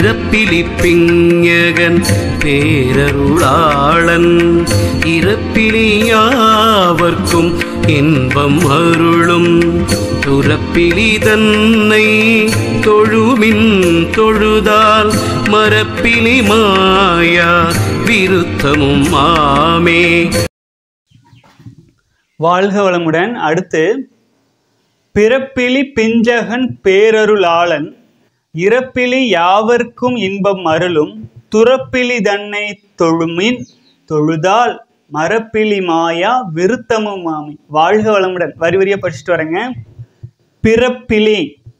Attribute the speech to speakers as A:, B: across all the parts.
A: பிறப்பிலி பிஞகன் பேரருளாளன் இறப்பிலி யாவர்க்கும் இன்பம் அருளும் துறப்பிலி தன்னை தொழுமின் தொழுதால் மரப்பிலி மாயா விருத்தமும் மாமே
B: வாழ்க வளமுடன் அடுத்து பிறப்பிலி பிஞ்சகன் பேரருளாளன் இறப்பிலி யாவர்க்கும் இன்பம் அருளும் துறப்பிலி தன்னை தொழுமின் தொழுதால் மரப்பிலி மாயா விருத்தமும் மாமி வாழ்க வளமுடன் வரி வரியா படிச்சுட்டு வரேங்க பிறப்பிலி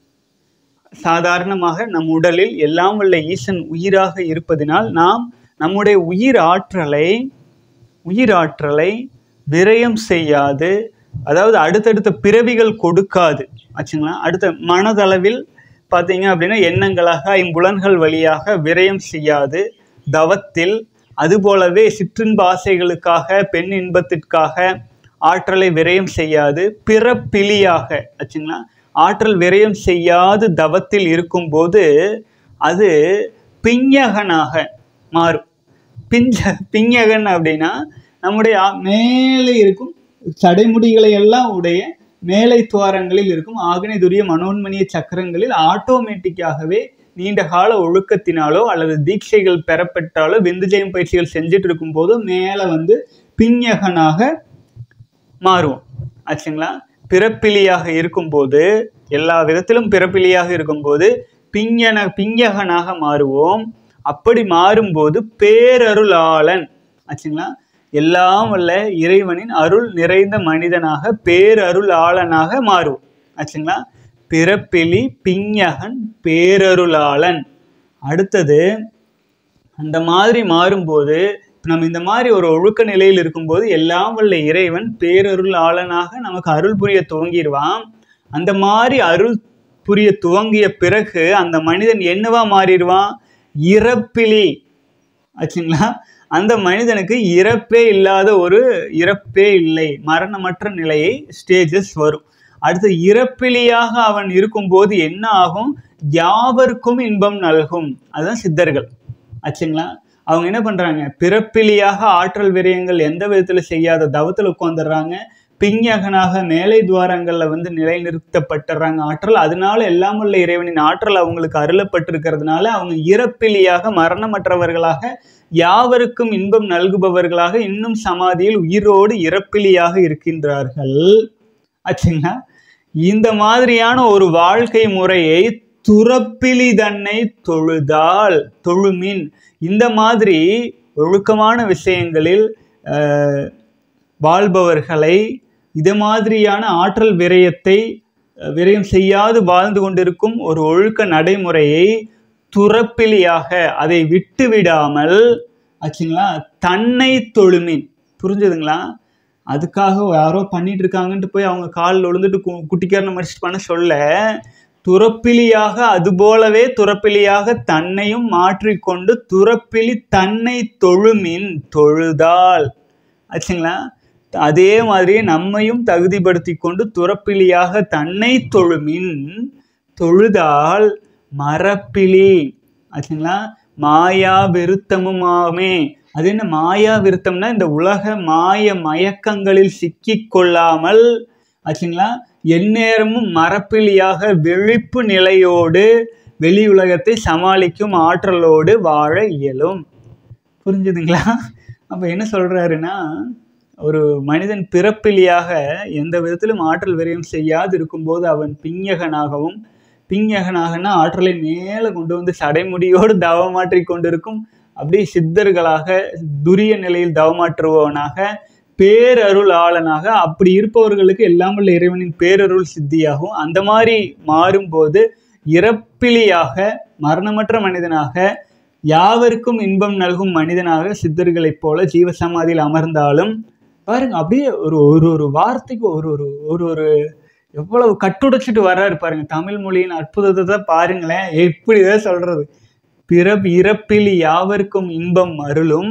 B: சாதாரணமாக நம் உடலில் எல்லாம் வல்ல ஈசன் உயிராக இருப்பதினால் நாம் நம்முடைய உயிர் ஆற்றலை உயிர் ஆற்றலை விரயம் செய்யாது அதாவது அடுத்தடுத்த பிறவிகள் கொடுக்காது ஆச்சுங்களா அடுத்த மனதளவில் பார்த்தீங்க அப்படின்னா எண்ணங்களாக ஐம்புலன்கள் வழியாக விரயம் செய்யாது தவத்தில் அதுபோலவே சிற்றின்ப ஆசைகளுக்காக பெண் இன்பத்திற்காக ஆற்றலை விரயம் செய்யாது பிறப்பிலியாக ஆச்சுங்களா ஆற்றல் விரயம் செய்யாது தவத்தில் இருக்கும்போது அது பிஞகனாக மாறும் பிஞ்ச பிஞகன் அப்படின்னா நம்முடைய ஆ- மேலே இருக்கும் சடைமுடிகளை எல்லாம் உடைய மேலை துவாரங்களில் இருக்கும் ஆக்னி துரிய மனோன்மணிய சக்கரங்களில் ஆட்டோமேட்டிக்காகவே நீண்ட கால ஒழுக்கத்தினாலோ அல்லது தீட்சைகள் பெறப்பட்டாலோ விந்துஜயம் பயிற்சிகள் செஞ்சுட்டு இருக்கும்போது மேலே வந்து பிஞகனாக மாறுவோம் ஆச்சுங்களா பிறப்பிலியாக இருக்கும்போது எல்லா விதத்திலும் பிறப்பிலியாக இருக்கும்போது பிஞன பிஞகனாக மாறுவோம் அப்படி மாறும்போது பேரருளாளன் ஆச்சுங்களா எல்லாம் வல்ல இறைவனின் அருள் நிறைந்த மனிதனாக பேரருளாளனாக மாறுவோம் ஆச்சுங்களா பிறப்பிலி பிஞகன் பேரருளாளன் அடுத்தது அந்த மாதிரி மாறும்போது இப்ப நம்ம இந்த மாதிரி ஒரு ஒழுக்க நிலையில் இருக்கும்போது எல்லாம் வல்ல இறைவன் பேரருள் ஆளனாக நமக்கு அருள் புரிய துவங்கிடுவான் அந்த மாதிரி அருள் புரிய துவங்கிய பிறகு அந்த மனிதன் என்னவா மாறிடுவான் இறப்பிலி ஆச்சுங்களா அந்த மனிதனுக்கு இறப்பே இல்லாத ஒரு இறப்பே இல்லை மரணமற்ற நிலையை ஸ்டேஜஸ் வரும் அடுத்து இறப்பிலியாக அவன் இருக்கும்போது என்ன ஆகும் யாவருக்கும் இன்பம் நல்கும் அதுதான் சித்தர்கள் ஆச்சுங்களா அவங்க என்ன பண்றாங்க பிறப்பிலியாக ஆற்றல் விரயங்கள் எந்த விதத்துல செய்யாத தவத்துல உட்காந்துடுறாங்க பிஞகனாக மேலை துவாரங்கள்ல வந்து நிலைநிறுத்தப்பட்டுறாங்க ஆற்றல் அதனால எல்லாம் உள்ள இறைவனின் ஆற்றல் அவங்களுக்கு அருளப்பட்டிருக்கிறதுனால அவங்க இறப்பிலியாக மரணமற்றவர்களாக யாவருக்கும் இன்பம் நல்குபவர்களாக இன்னும் சமாதியில் உயிரோடு இறப்பிலியாக இருக்கின்றார்கள் ஆச்சுங்களா இந்த மாதிரியான ஒரு வாழ்க்கை முறையை துறப்பிலி தன்னை தொழுதால் தொழுமின் இந்த மாதிரி ஒழுக்கமான விஷயங்களில் அஹ், வாழ்பவர்களை இது மாதிரியான ஆற்றல் விரயத்தை அஹ், விரயம் செய்யாது வாழ்ந்து கொண்டிருக்கும் ஒரு ஒழுக்க நடைமுறையை துறப்பிலியாக அதை விட்டு விடாமல் ஆச்சுங்களா தன்னை தொழுமின் புரிஞ்சுதுங்களா அதுக்காக யாரோ பண்ணிட்டு இருக்காங்கன்ட்டு போய் அவங்க காலில் விழுந்துட்டு கு குட்டிக்காரனை மடிச்சிட்டு பண்ண சொல்ல துறப்பிலியாக அதுபோலவே துறப்பிலியாக தன்னையும் மாற்றிக்கொண்டு துறப்பிலி தன்னை தொழுமின் தொழுதால் ஆச்சுங்களா அதே மாதிரி நம்மையும் தகுதிப்படுத்தி கொண்டு துறப்பிலியாக தன்னை தொழுமின் தொழுதால் மரப்பிலி ஆச்சுங்களா மாயா விருத்தமுமாமே அது என்ன மாயா விருத்தம்னா இந்த உலக மாய மயக்கங்களில் சிக்கிக் கொள்ளாமல் ஆச்சுங்களா எந்நேரமும் மரப்பிலியாக விழிப்பு நிலையோடு வெளி உலகத்தை சமாளிக்கும் ஆற்றலோடு வாழ இயலும் புரிஞ்சுதுங்களா அப்போ என்ன சொல்றாருன்னா ஒரு மனிதன் பிறப்பிலியாக எந்த விதத்திலும் ஆற்றல் விரயம் செய்யாது இருக்கும்போது அவன் பிஞகனாகவும் பிஞகனாகனா ஆற்றலை மேலே கொண்டு வந்து சடைமுடியோடு தவமாற்றி கொண்டிருக்கும் அப்படியே சித்தர்களாக துரிய நிலையில் தவமாற்றுபவனாக பேரருள் ஆளனாக அப்படி இருப்பவர்களுக்கு எல்லாம் உள்ள இறைவனின் பேரருள் சித்தியாகும் அந்த மாதிரி மாறும்போது இறப்பிலியாக மரணமற்ற மனிதனாக யாவருக்கும் இன்பம் நல்கும் மனிதனாக சித்தர்களைப் போல ஜீவசமாதியில் அமர்ந்தாலும் பாருங்க அப்படியே ஒரு ஒரு ஒரு வார்த்தைக்கு ஒரு ஒரு ஒரு ஒரு எவ்வளவு கட்டுடைச்சிட்டு வர்றாரு பாருங்க தமிழ் மொழியின் அற்புதத்தை தான் பாருங்களேன் எப்படிதான் சொல்றது பிறப் இறப்பிலி யாவருக்கும் இன்பம் அருளும்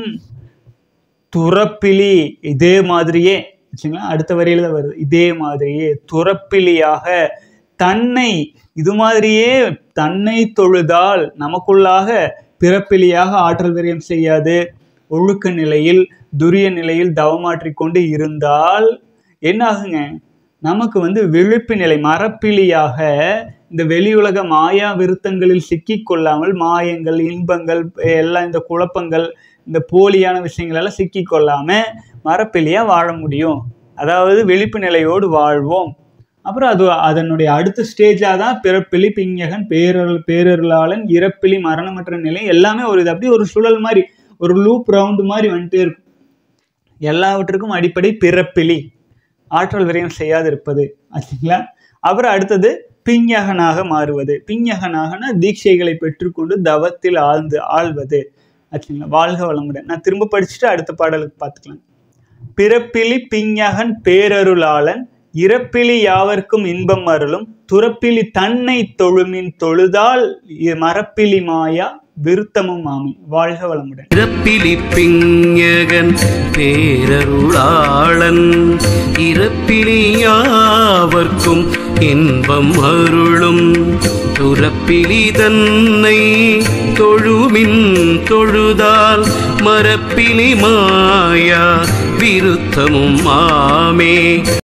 B: துறப்பிலி இதே மாதிரியே வச்சுங்களா அடுத்த வரியில தான் வருது இதே மாதிரியே துறப்பிலியாக தன்னை இது மாதிரியே தன்னை தொழுதால் நமக்குள்ளாக பிறப்பிலியாக ஆற்றல் விரயம் செய்யாது ஒழுக்க நிலையில் துரிய நிலையில் தவமாற்றிக் கொண்டு இருந்தால் என்ன ஆகுங்க நமக்கு வந்து விழிப்பு நிலை மரப்பிலியாக இந்த வெளியுலக மாயா விருத்தங்களில் சிக்கிக் கொள்ளாமல் மாயங்கள் இன்பங்கள் எல்லாம் இந்த குழப்பங்கள் இந்த போலியான விஷயங்கள் எல்லாம் சிக்கிக் கொள்ளாம மரப்பிலியா வாழ முடியும் அதாவது விழிப்பு நிலையோடு வாழ்வோம் அப்புறம் அது அதனுடைய அடுத்த ஸ்டேஜாக தான் பிறப்பிலி பிஞகன் பேரருள் பேரருளாளன் இறப்பிலி மரணமற்ற நிலை எல்லாமே ஒரு இது அப்படியே ஒரு சுழல் மாதிரி ஒரு லூப் ரவுண்டு மாதிரி வந்துட்டே இருக்கும் எல்லாவற்றுக்கும் அடிப்படை பிறப்பிலி ஆற்றல் விரயம் செய்யாது இருப்பது ஆச்சுங்களா அப்புறம் அடுத்தது பிஞகனாக மாறுவது பிஞகனாகனா தீட்சைகளை பெற்றுக்கொண்டு தவத்தில் ஆழ்ந்து ஆழ்வது ஆச்சுங்களா வாழ்க வளமுடன் நான் திரும்ப படிச்சுட்டு அடுத்த பாடலுக்கு பார்த்துக்கலாம் பிறப்பிலி பிஞகன் பேரருளாளன் இறப்பிலி யாவர்க்கும் இன்பம் அருளும் துறப்பிலி தன்னை தொழுமின் தொழுதால் இ- மரப்பிலி மாயா விருத்தமும் ஆமி வாழ்க வளமுடன்
A: இறப்பிலி பிஞகன் பேரருளாளன் இறப்பிலி யாவர்க்கும் இன்பம் அருளும் துறப்பிலி தன்னை தொழுமின் தொழுதால் மரப்பிலி மாயா விருத்தமும் ஆமே